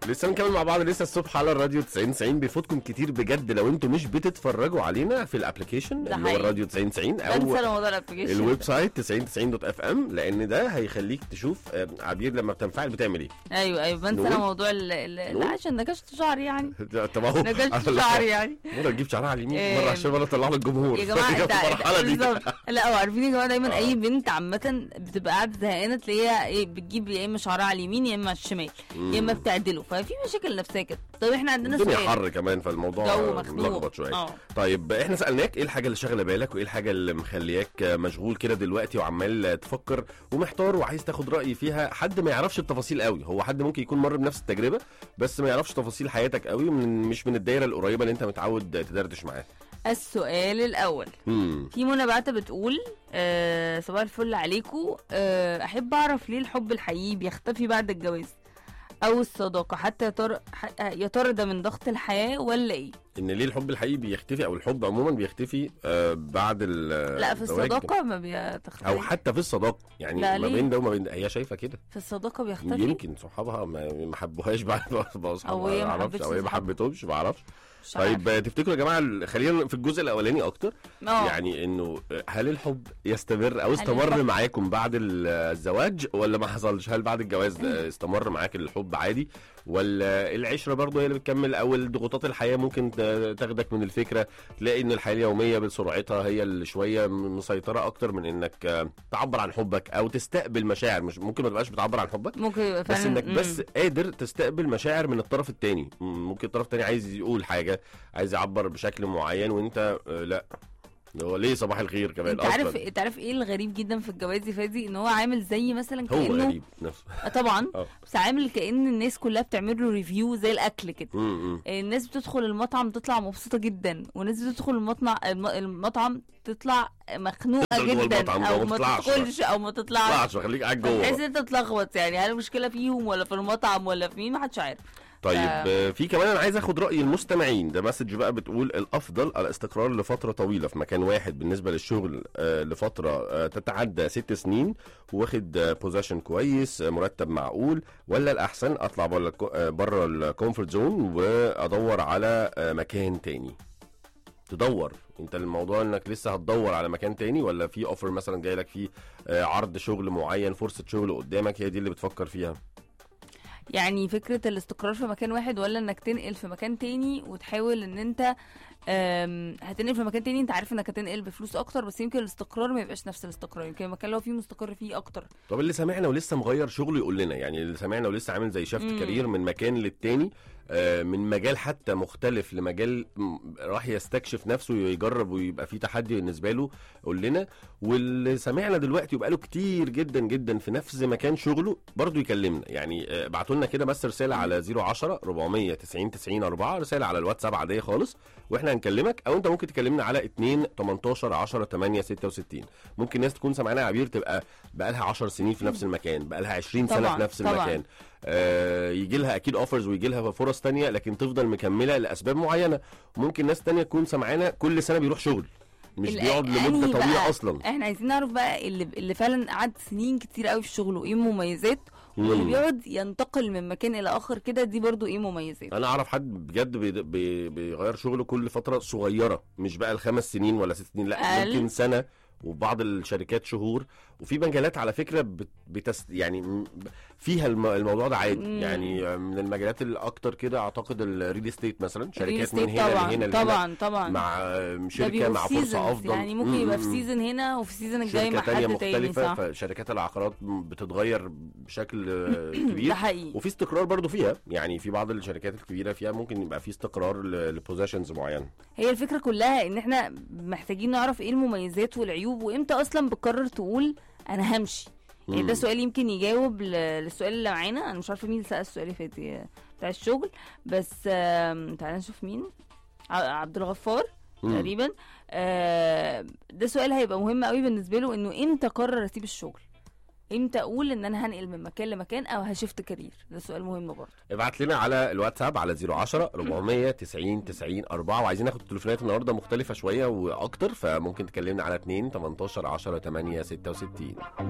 لسه مكمل مع بعض لسه الصبح على الراديو 90 90 بيفوتكم كتير بجد لو انتم مش بتتفرجوا علينا في الابلكيشن ده اللي هو حقيقي. الراديو 90 90 او بنسى موضوع الابلكيشن الويب سايت 90 90 دوت اف ام لان ده هيخليك تشوف آه، عبير لما بتنفعل بتعمل ايه ايوه ايوه بنسى نقول؟ انا موضوع ال- ال- نقول؟ لا عشان نكشت شعري يعني طب اهو نكشت شعري يعني مره تجيب شعرها على اليمين إيه. مره عشان مره تطلع للجمهور يا جماعه هي انت الفرحانه دي بالظبط لا هو عارفين يا جماعه دايما آه. اي بنت عامه بتبقى قاعده زهقانه تلاقيها ايه بتجيب يا اما شعرها على اليمين يا اما على الشمال يا اما بتعدله ففي مشاكل نفسيه كده طب احنا عندنا الدنيا سؤال حر كمان فالموضوع جو مخنوق. ملخبط شويه اه طيب احنا سالناك ايه الحاجه اللي شاغله بالك وايه الحاجه اللي مخلياك مشغول كده دلوقتي وعمال تفكر ومحتار وعايز تاخد راي فيها حد ما يعرفش التفاصيل قوي هو حد ممكن يكون مر بنفس التجربه بس ما يعرفش تفاصيل حياتك قوي من مش من الدايره القريبه اللي انت متعود تدردش معاه السؤال الاول امم في منى بعتة بتقول آه صباح الفل عليكم آه احب اعرف ليه الحب الحقيقي بيختفي بعد الجواز او الصداقه حتى يا ترى ح- يا ترى ده من ضغط الحياه ولا ايه ان ليه الحب الحقيقي بيختفي او الحب عموما بيختفي آه بعد ال- لا في الزواج. الصداقه ما بيختفي او حتى في الصداقه يعني لا، ما ليه؟ بين ده وما بين ده هي شايفه كده في الصداقه بيختفي يمكن صحابها ما ما حبوهاش بعد ما بقوا صحاب أو هي ما ما اعرفش حبتش او هي ما صحابها. حبتهمش ما اعرفش مش عارفة. طيب آه، تفتكروا يا جماعه ال- خلينا في الجزء الاولاني اكتر اه يعني انه هل الحب يستمر او استمر الحب- معاكم بعد ال- الزواج ولا ما حصلش هل بعد الجواز استمر معاك الحب عادي ولا العشره برضه هي اللي بتكمل او ضغوطات الحياه ممكن ت- تاخدك من الفكره تلاقي ان الحياه اليوميه بسرعتها هي اللي شويه م- مسيطره اكتر من انك آه، تعبر عن حبك او تستقبل مشاعر مش ممكن ما تبقاش بتعبر عن حبك ممكن يبقى بس فعلا انك مم. بس قادر تستقبل مشاعر من الطرف التاني م- ممكن الطرف التاني عايز يقول حاجه عايز يعبر بشكل معين وانت آه، لا اللي هو ليه صباح الخير كمان انت اصلا عارف انت عارف ايه الغريب جدا في الجواز يا فادي ان هو عامل زي مثلا هو كانه غريب نفسه آه طبعا اه بس عامل كأن الناس كلها بتعمل له ريفيو زي الاكل كده م- م. الناس بتدخل المطعم تطلع مبسوطه جدا والناس بتدخل المطعم الم- المطعم تطلع مخنوقه تفضل جوه جدا المطعم او جوه، ما ما تطلعش تدخلش او ما تطلعش طلعش خليك قاعد تحس جوه انت تتلخبط يعني هل المشكله فيهم ولا في المطعم ولا في مين محدش عارف طيب آه، في كمان انا عايز اخد راي المستمعين ده مسج بقى بتقول الافضل الاستقرار لفتره طويله في مكان واحد بالنسبه للشغل آه، لفتره آه، تتعدى ست سنين واخد بوزيشن كويس آه، مرتب معقول ولا الاحسن اطلع بره الكومفورت زون وادور على آه، مكان تاني تدور انت الموضوع انك لسه هتدور على مكان تاني ولا في اوفر مثلا جاي لك فيه آه، عرض شغل معين فرصه شغل قدامك هي دي اللي بتفكر فيها يعني فكره الاستقرار في مكان واحد ولا انك تنقل في مكان تاني وتحاول ان انت أم، هتنقل في مكان تاني انت عارف انك هتنقل بفلوس اكتر بس يمكن الاستقرار ما يبقاش نفس الاستقرار يمكن المكان اللي هو فيه مستقر فيه اكتر طب اللي سامعنا ولسه مغير شغله يقول لنا يعني اللي سامعنا ولسه عامل زي شافت مم. كارير من مكان للتاني آه، من مجال حتى مختلف لمجال م- راح يستكشف نفسه ويجرب ويبقى فيه تحدي بالنسبه له قول لنا واللي سامعنا دلوقتي وبقاله كتير جدا جدا في نفس مكان شغله برضه يكلمنا يعني ابعتوا لنا كده بس رساله على 010 490 90 4 رساله على الواتساب عاديه خالص واحنا هنكلمك او انت ممكن تكلمنا على 2 18 10 8 66 ممكن ناس تكون سامعانا عبير تبقى بقى لها 10 سنين في نفس المكان بقى لها 20 سنه طبعاً، في نفس طبعاً. المكان آه يجي لها اكيد اوفرز ويجي لها فرص تانية لكن تفضل مكمله لاسباب معينه ممكن ناس تانية تكون سامعانا كل سنه بيروح شغل مش ال- بيقعد أنهي لمده بقى؟ طويله اصلا احنا عايزين نعرف بقى اللي اللي فعلا قعد سنين كتير قوي في شغله ايه مميزات واللي مم. بيقعد ينتقل من مكان الى اخر كده دي برضو ايه مميزات انا اعرف حد بجد بي بي بيغير شغله كل فتره صغيره مش بقى الخمس سنين ولا ست سنين لا أقل. ممكن سنه وبعض الشركات شهور وفي مجالات على فكره بت بتس يعني م- فيها الم- الموضوع ده عادي مم. يعني من المجالات الاكتر كده اعتقد الريل استيت مثلا الريل شركات من استيت هنا طبعا لهنا لهنا طبعا طبعا مع ده شركه بيبقوا مع في فرصه seasons، افضل يعني ممكن يبقى في مم. سيزون هنا وفي سيزون الجاي شركه مع تانية حد تاني مختلفة صح فشركات العقارات بتتغير بشكل آه، ده كبير حقيقي وفي استقرار برضو فيها يعني في بعض الشركات الكبيرة فيها ممكن يبقى في استقرار لبوزيشنز معينة هي الفكره كلها ان احنا محتاجين نعرف ايه المميزات والعيوب وامتى اصلا بتقرر تقول انا همشي يعني ده مم. سؤال يمكن يجاوب ل- للسؤال اللي معانا انا مش عارفه مين اللي سال السؤال اللي فات آه، بتاع الشغل بس آم، تعالى نشوف مين ع- عبد الغفار مم. تقريبا آه، ده سؤال هيبقى مهم قوي بالنسبه له انه امتى قرر اسيب الشغل امتى اقول ان انا هنقل من مكان لمكان او هشفت كارير ده سؤال مهم برضه ابعت لنا على الواتساب على 010 490 90 4 وعايزين ناخد تليفونات النهارده مختلفة شوية واكتر فممكن تكلمنا على 2 18 10 8 66